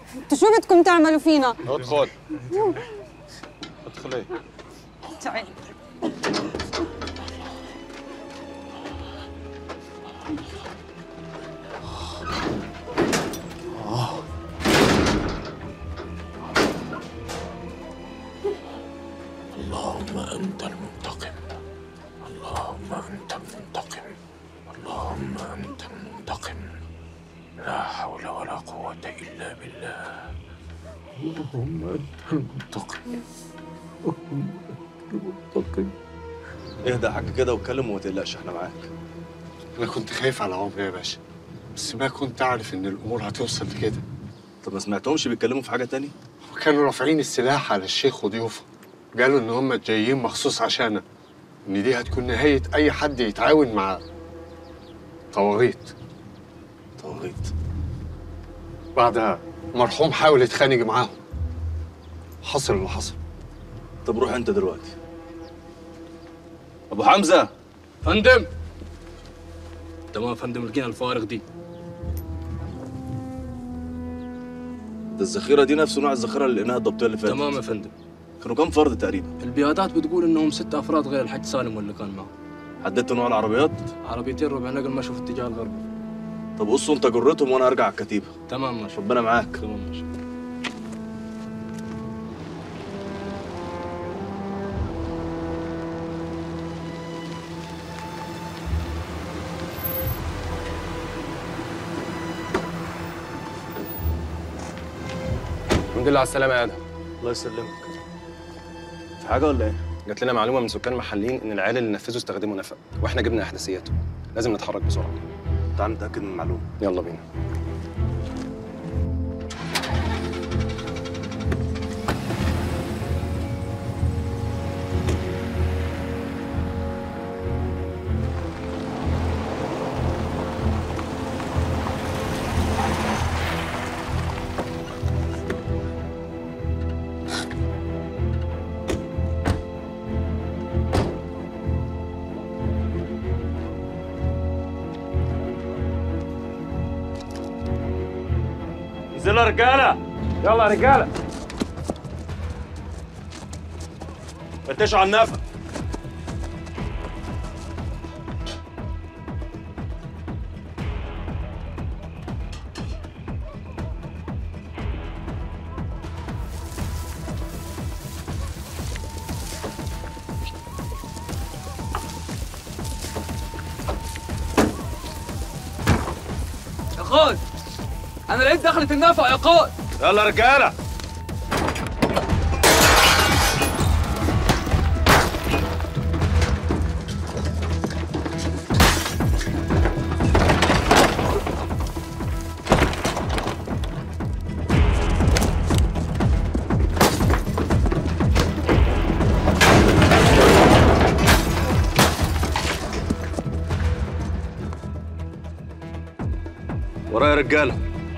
انتوا شو بدكم تعملوا فينا؟ ادخل ادخلي تعالي اللهم انت المنتقم اللهم انت المنتقم اللهم انت المنتقم لا حول ولا قوة الا بالله اللهم انت المنتقم اللهم انت المنتقم اهدى يا حاج كده واتكلم وما تقلقش احنا معاك انا كنت خايف على عمري يا باشا بس ما كنت اعرف ان الامور هتوصل لكده طب ما سمعتهمش بيتكلموا في حاجه تاني وكانوا رافعين السلاح على الشيخ وضيوفه قالوا ان هم جايين مخصوص عشاننا ان دي هتكون نهايه اي حد يتعاون مع طواغيت طواغيت بعدها مرحوم حاول يتخانق معاهم حصل اللي حصل طب روح انت دلوقتي ابو حمزه فندم تمام فندم لقينا الفوارغ دي ده الذخيره دي نفس نوع الذخيره اللي لقيناها الضبطيه اللي فاتت تمام يا فندم كانوا كام فرد تقريبا البيادات بتقول انهم ست افراد غير الحاج سالم واللي كان معه حددت نوع العربيات عربيتين ربع نقل مشوا في اتجاه الغرب طب قصوا انت جرتهم وانا ارجع على الكتيبه تمام ماشي ربنا معاك تمام ماشي الحمد لله على السلامة يا آدم الله يسلمك في حاجه ولا ايه جات لنا معلومة من سكان محليين إن العيال اللي نفذوا استخدموا نفق وإحنا جبنا إحداثياته لازم نتحرك بسرعة تعال نتاكد من المعلومه يلا بينا انزلوا يا رجاله يلا يا رجالة فتشوا على النفق يا خال انا لقيت دخلة النفق يا قائد يلا يا رجاله ورايا يا رجاله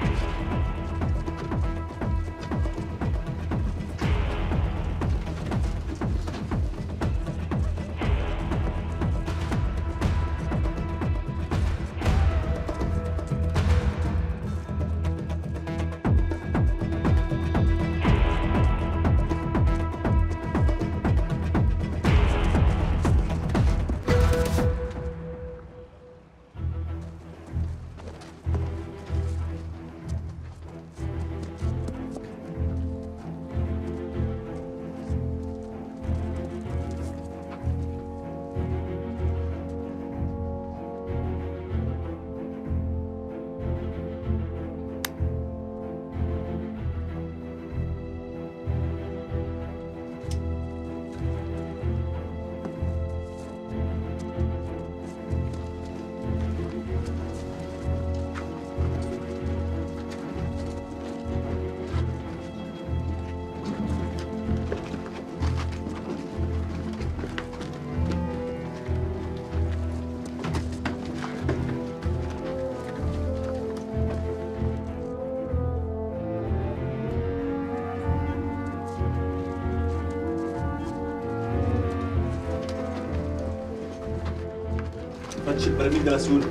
فتش البراميل ده مسؤول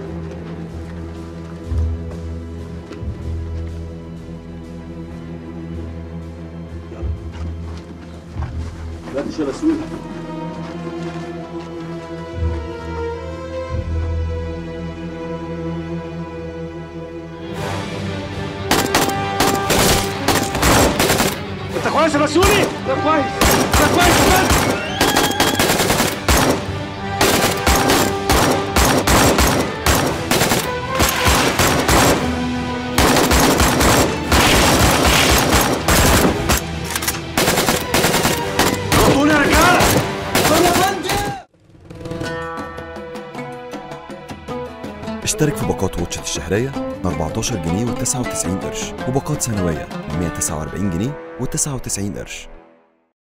كويس يا مسؤول انت كويس يا مسؤولي ده كويس ده كويس يا فندم ضغطوني يا رجاله اشترك في باقات واتشت الشهرية ب 14 جنيه و99 قرش وباقات سنوية ب 149 جنيه و99 قرش